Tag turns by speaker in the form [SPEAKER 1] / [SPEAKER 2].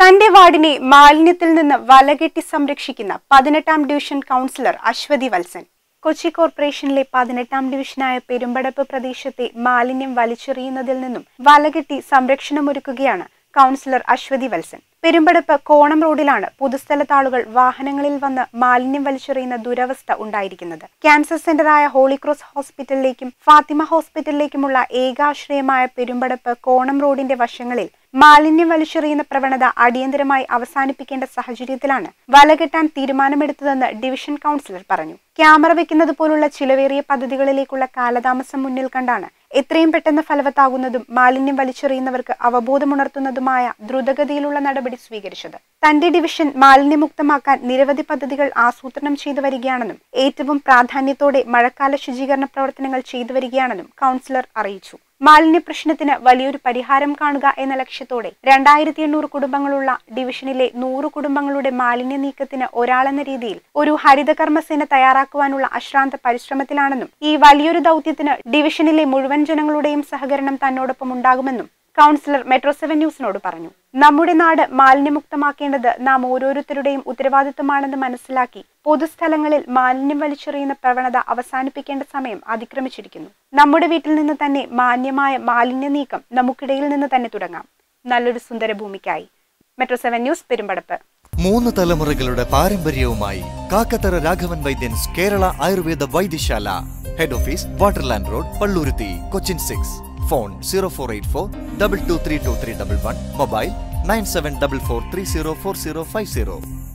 [SPEAKER 1] തന്റെ വാർഡിനെ മാലിന്യത്തിൽ നിന്ന് വലകെട്ടി സംരക്ഷിക്കുന്ന പതിനെട്ടാം ഡിവിഷൻ കൗൺസിലർ അശ്വതി വത്സൻ കൊച്ചി കോർപ്പറേഷനിലെ പതിനെട്ടാം ഡിവിഷനായ പെരുമ്പടപ്പ് പ്രദേശത്തെ മാലിന്യം വലിച്ചെറിയുന്നതിൽ നിന്നും വലകെട്ടി സംരക്ഷണമൊരുക്കുകയാണ് കൗൺസിലർ അശ്വതി വത്സൻ പെരുമ്പടപ്പ് കോണം റോഡിലാണ് പൊതുസ്ഥലത്താളുകൾ വാഹനങ്ങളിൽ വന്ന് മാലിന്യം വലിച്ചെറിയുന്ന ദുരവസ്ഥ ഉണ്ടായിരിക്കുന്നത് ക്യാൻസർ സെന്ററായ ഹോളിക്രോസ് ഹോസ്പിറ്റലിലേക്കും ഫാത്തിമ ഹോസ്പിറ്റലിലേക്കുമുള്ള ഏകാശ്രയമായ പെരുമ്പടപ്പ് കോണം റോഡിന്റെ വശങ്ങളിൽ മാലിന്യം വലിച്ചെറിയുന്ന പ്രവണത അടിയന്തരമായി അവസാനിപ്പിക്കേണ്ട സാഹചര്യത്തിലാണ് വലകെട്ടാൻ തീരുമാനമെടുത്തതെന്ന് ഡിവിഷൻ കൗൺസിലർ പറഞ്ഞു ക്യാമറ വെക്കുന്നത് പോലുള്ള ചിലവേറിയ പദ്ധതികളിലേക്കുള്ള കാലതാമസം മുന്നിൽ കണ്ടാണ് എത്രയും പെട്ടെന്ന് ഫലവത്താകുന്നതും മാലിന്യം വലിച്ചെറിയുന്നവർക്ക് അവബോധമുണർത്തുന്നതുമായ ദ്രുതഗതിയിലുള്ള നടപടി സ്വീകരിച്ചത് തന്റെ ഡിവിഷൻ മാലിന്യമുക്തമാക്കാൻ നിരവധി പദ്ധതികൾ ആസൂത്രണം ചെയ്തു വരികയാണെന്നും ഏറ്റവും പ്രാധാന്യത്തോടെ മഴക്കാല ശുചീകരണ പ്രവർത്തനങ്ങൾ ചെയ്തു വരികയാണെന്നും കൗൺസിലർ അറിയിച്ചു മാലിന്യ പ്രശ്നത്തിന് വലിയൊരു പരിഹാരം കാണുക എന്ന ലക്ഷ്യത്തോടെ രണ്ടായിരത്തി എണ്ണൂറ് കുടുംബങ്ങളുള്ള ഡിവിഷനിലെ നൂറ് കുടുംബങ്ങളുടെ മാലിന്യ നീക്കത്തിന് ഒരാളെന്ന രീതിയിൽ ഒരു ഹരിതകർമ്മസേന തയ്യാറാക്കുവാനുള്ള അശ്രാന്ത പരിശ്രമത്തിലാണെന്നും ഈ വലിയൊരു ദൗത്യത്തിന് ഡിവിഷനിലെ മുഴുവൻ ജനങ്ങളുടെയും സഹകരണം തന്നോടൊപ്പം ഉണ്ടാകുമെന്നും കൗൺസിലർ മെട്രോ സെവൻ ന്യൂസിനോട് പറഞ്ഞു നമ്മുടെ നാട് മാലിന്യമുക്തമാക്കേണ്ടത് നാം ഓരോരുത്തരുടെയും ഉത്തരവാദിത്തമാണെന്ന് മനസ്സിലാക്കി പൊതുസ്ഥലങ്ങളിൽ മാലിന്യം വലിച്ചെറിയുന്ന പ്രവണത അവസാനിപ്പിക്കേണ്ട സമയം അതിക്രമിച്ചിരിക്കുന്നു നമ്മുടെ വീട്ടിൽ നിന്ന് തന്നെ മാന്യമായ മാലിന്യ നീക്കം നമുക്കിടയിൽ നിന്ന് തന്നെ തുടങ്ങാം നല്ലൊരു സുന്ദര ഭൂമിക്കായി മെട്രോ സെവൻ ന്യൂസ് പെരുമ്പടപ്പ്
[SPEAKER 2] മൂന്ന് തലമുറകളുടെ പാരമ്പര്യവുമായി Kakkathara Raghavan Vaidyans Kerala Ayurveda Vaidyasala head office Waterland road Palluruthy Cochin six phone zero four eight four double two three two three double one mobile nine seven double four three zero four zero five zero